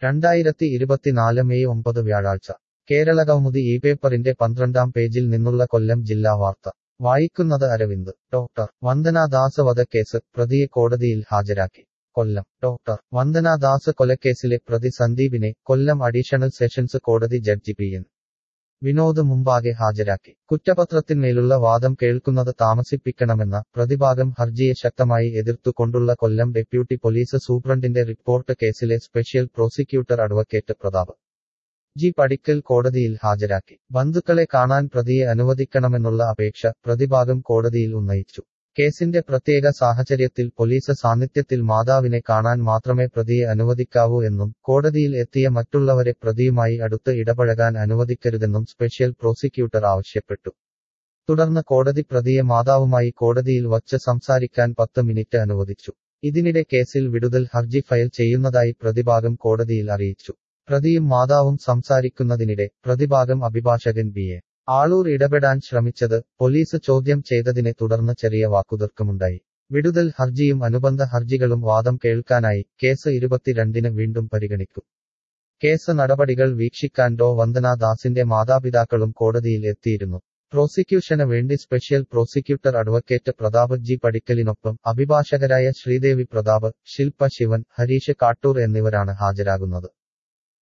രണ്ടായിരത്തി ഇരുപത്തിനാല് മെയ് ഒമ്പത് വ്യാഴാഴ്ച കേരളകൗമുദി ഈ പേപ്പറിന്റെ പന്ത്രണ്ടാം പേജിൽ നിന്നുള്ള കൊല്ലം ജില്ലാ വാർത്ത വായിക്കുന്നത് അരവിന്ദ് ഡോക്ടർ വന്ദന ദാസ് വധക്കേസ് പ്രതിയെ കോടതിയിൽ ഹാജരാക്കി കൊല്ലം ഡോക്ടർ വന്ദന ദാസ് കൊലക്കേസിലെ പ്രതി സന്ദീപിനെ കൊല്ലം അഡീഷണൽ സെഷൻസ് കോടതി ജഡ്ജി പി എൻ വിനോദ് മുമ്പാകെ ഹാജരാക്കി കുറ്റപത്രത്തിന്മേലുള്ള വാദം കേൾക്കുന്നത് താമസിപ്പിക്കണമെന്ന പ്രതിഭാഗം ഹർജിയെ ശക്തമായി എതിർത്തുകൊണ്ടുള്ള കൊല്ലം ഡെപ്യൂട്ടി പോലീസ് സൂപ്രണ്ടിന്റെ റിപ്പോർട്ട് കേസിലെ special prosecutor advocate Pratap G Padickal കോടതിയിൽ ഹാജരാക്കി ബന്ധുക്കളെ കാണാൻ പ്രതിയെ അനുവദിക്കണമെന്നുള്ള അപേക്ഷ പ്രതിഭാഗം കോടതിയിൽ ഉന്നയിച്ചു കേസിന്റെ പ്രത്യേക സാഹചര്യത്തിൽ പോലീസ് സാന്നിധ്യത്തിൽ മാതാവിനെ കാണാൻ മാത്രമേ പ്രതിയെ അനുവദിക്കാവൂ എന്നും കോടതിയിൽ എത്തിയ മറ്റുള്ളവരെ പ്രതിയുമായി അടുത്ത് ഇടപഴകാൻ അനുവദിക്കരുതെന്നും സ്പെഷ്യൽ പ്രോസിക്യൂട്ടർ ആവശ്യപ്പെട്ടു തുടർന്ന് കോടതി പ്രതിയെ മാതാവുമായി കോടതിയിൽ വച്ച് സംസാരിക്കാൻ പത്ത് മിനിറ്റ് അനുവദിച്ചു ഇതിനിടെ കേസിൽ വിടുതൽ ഹർജി ഫയൽ ചെയ്യുന്നതായി പ്രതിഭാഗം കോടതിയിൽ അറിയിച്ചു പ്രതിയും മാതാവും സംസാരിക്കുന്നതിനിടെ പ്രതിഭാഗം അഭിഭാഷകൻ ബി എ ആളൂർ ഇടപെടാൻ ശ്രമിച്ചത് പോലീസ് ചോദ്യം ചെയ്തതിനെ തുടർന്ന് ചെറിയ വാക്കുതർക്കമുണ്ടായി വിടുതൽ ഹർജിയും അനുബന്ധ ഹർജികളും വാദം കേൾക്കാനായി കേസ് ഇരുപത്തിരണ്ടിന് വീണ്ടും പരിഗണിക്കും കേസ് നടപടികൾ വീക്ഷിക്കാൻ ഡോ വന്ദന ദാസിന്റെ മാതാപിതാക്കളും കോടതിയിൽ എത്തിയിരുന്നു പ്രോസിക്യൂഷന് വേണ്ടി special prosecutor advocate Pratap G പടിക്കലിനൊപ്പം അഭിഭാഷകരായ ശ്രീദേവി പ്രതാപ് ശിൽപ ശിവൻ ഹരീഷ് കാട്ടൂർ എന്നിവരാണ് ഹാജരാകുന്നത്